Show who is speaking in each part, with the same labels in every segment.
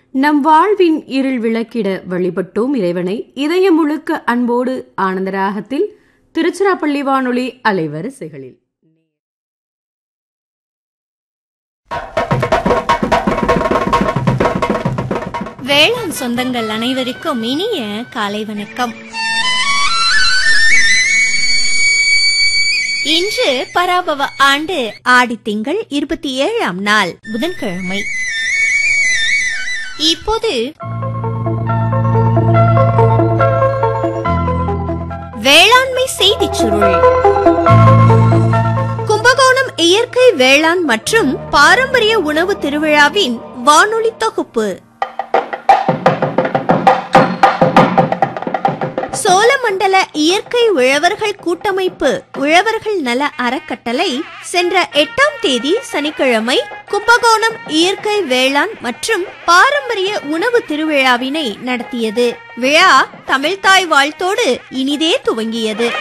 Speaker 1: நம் வாழ்வின் இருள் விளக்கிட வழிபட்டோம் இறைவனை இதயம் முழுக்க அன்போடு ஆனந்தராகத்தில் திருச்சிராப்பள்ளி வானொலி அலைவரிசைகளில்
Speaker 2: வேளாண் சொந்தங்கள் அனைவருக்கும் இனிய காலை வணக்கம் இன்று பராபவ ஆண்டு ஆடி திங்கள் இருபத்தி ஏழாம் நாள் புதன்கிழமை இப்போது வேளாண்மை செய்திச் சுருள் கும்பகோணம் இயற்கை வேளாண் மற்றும் பாரம்பரிய உணவு திருவிழாவின் வானொலி தொகுப்பு சோழமண்டல இயற்கை உழவர்கள் கூட்டமைப்பு உழவர்கள் நல அறக்கட்டளை சென்ற எட்டாம் தேதி சனிக்கிழமை கும்பகோணம் இயற்கை வேளாண் மற்றும் பாரம்பரிய உணவு திருவிழாவினை நடத்தியது விழா தமிழ்தாய் வாழ்த்தோடு இனிதே துவங்கியது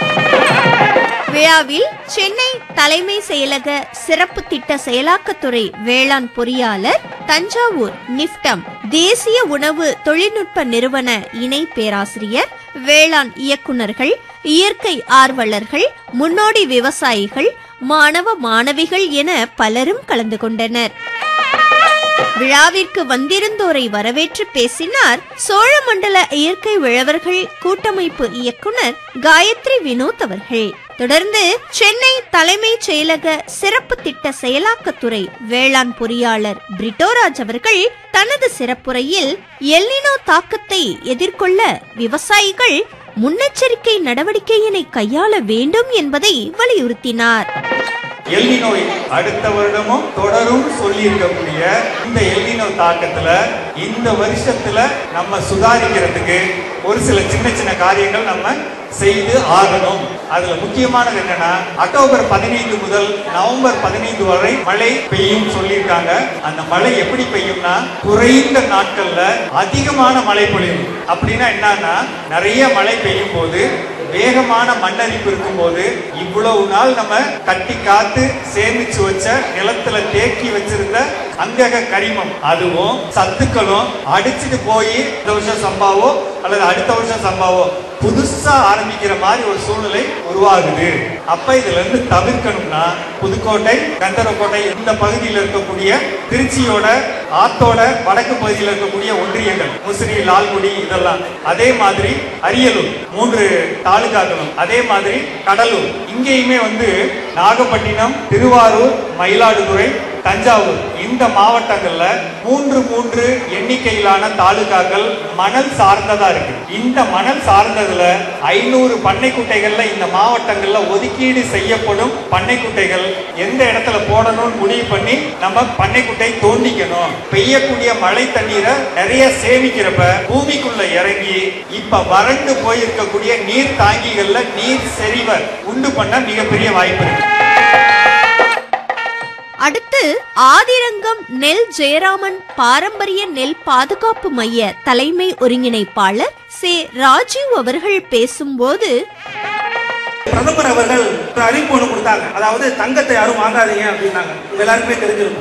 Speaker 2: விழாவில் சென்னை தலைமை செயலக சிறப்பு திட்ட செயலாக்கத்துறை வேளாண் பொறியாளர் தஞ்சாவூர் நிப்டம் தேசிய உணவு தொழில்நுட்ப நிறுவன இணை பேராசிரியர் வேளாண் இயக்குனர்கள் இயற்கை ஆர்வலர்கள் முன்னோடி விவசாயிகள் மாணவ மாணவிகள் என பலரும் கலந்து கொண்டனர் விழாவிற்கு வந்திருந்தோரை வரவேற்று பேசினார் சோழமண்டல இயற்கை உழவர்கள் கூட்டமைப்பு இயக்குனர் காயத்ரி வினோத் அவர்கள் தொடர்ந்து சென்னை தலைமைச் செயலக சிறப்பு திட்ட செயலாக்கத்துறை வேளாண் பொறியாளர் பிரிட்டோராஜ் அவர்கள் தனது சிறப்புரையில் எல்லினோ தாக்கத்தை எதிர்கொள்ள விவசாயிகள் முன்னெச்சரிக்கை நடவடிக்கையினை கையாள வேண்டும் என்பதை வலியுறுத்தினார்
Speaker 3: எல்லினோ அடுத்த வருடமும் தொடரும் சொல்லி இருக்கக்கூடிய இந்த எல்லினோ தாக்கத்துல இந்த வருஷத்துல நம்ம சுதாரிக்கிறதுக்கு ஒரு சில சின்ன சின்ன காரியங்கள் நம்ம செய்து ஆகணும் அதுல முக்கியமானது என்னன்னா அக்டோபர் பதினைந்து முதல் நவம்பர் பதினைந்து வரை மழை பெய்யும் சொல்லியிருக்காங்க அந்த மழை எப்படி பெய்யும்னா குறைந்த நாட்கள்ல அதிகமான மழை பொழிவு அப்படின்னா என்னன்னா நிறைய மழை பெய்யும் போது வேகமான மண்ணரிப்பு இருக்கும்போது இவ்வளவு நாள் நம்ம கட்டி காத்து சேமிச்சு வச்ச நிலத்துல தேக்கி வச்சிருந்த அங்கக கரிமம் அதுவும் சத்துக்களும் அடிச்சுட்டு போய் இந்த வருஷம் சம்பாவோ அல்லது அடுத்த வருஷம் சம்பாவோ புதுசா ஆரம்பிக்கிற மாதிரி ஒரு சூழ்நிலை உருவாகுது அப்ப இதுல இருந்து தவிர்க்கணும்னா புதுக்கோட்டை கந்தரக்கோட்டை இந்த பகுதியில் இருக்கக்கூடிய திருச்சியோட ஆத்தோட வடக்கு பகுதியில் இருக்கக்கூடிய ஒன்றியங்கள் முசிறி லால்குடி இதெல்லாம் அதே மாதிரி அரியலூர் மூன்று தாலுகாக்களும் அதே மாதிரி கடலூர் இங்கேயுமே வந்து நாகப்பட்டினம் திருவாரூர் மயிலாடுதுறை தஞ்சாவூர் இந்த மாவட்டங்கள்ல மூன்று மூன்று எண்ணிக்கையிலான தாலுகாக்கள் மணல் சார்ந்ததா இருக்கு இந்த மணல் சார்ந்ததுல ஐநூறு பண்ணை குட்டைகள்ல இந்த மாவட்டங்கள்ல ஒதுக்கீடு செய்யப்படும் பண்ணை குட்டைகள் எந்த இடத்துல போடணும்னு முடிவு பண்ணி நம்ம பண்ணை குட்டை தோண்டிக்கணும் பெய்யக்கூடிய மழை தண்ணீரை நிறைய சேமிக்கிறப்ப பூமிக்குள்ள இறங்கி இப்ப வறண்டு போயிருக்கக்கூடிய நீர் தாங்கிகள்ல நீர் செறிவை உண்டு பண்ண மிகப்பெரிய வாய்ப்பு இருக்கு
Speaker 2: அடுத்து ஆதிரங்கம் நெல் ஜெயராமன் பாரம்பரிய நெல் பாதுகாப்பு மைய தலைமை ஒருங்கிணைப்பாளர் சே ராஜீவ் அவர்கள் பேசும்போது
Speaker 4: பிரதமர் அவர்கள் ஒரு அறிவிப்பு ஒன்று கொடுத்தாங்க அதாவது தங்கத்தை யாரும் வாங்காதீங்க அப்படின்னாங்க உங்க எல்லாருக்குமே தெரிஞ்சிருக்கும்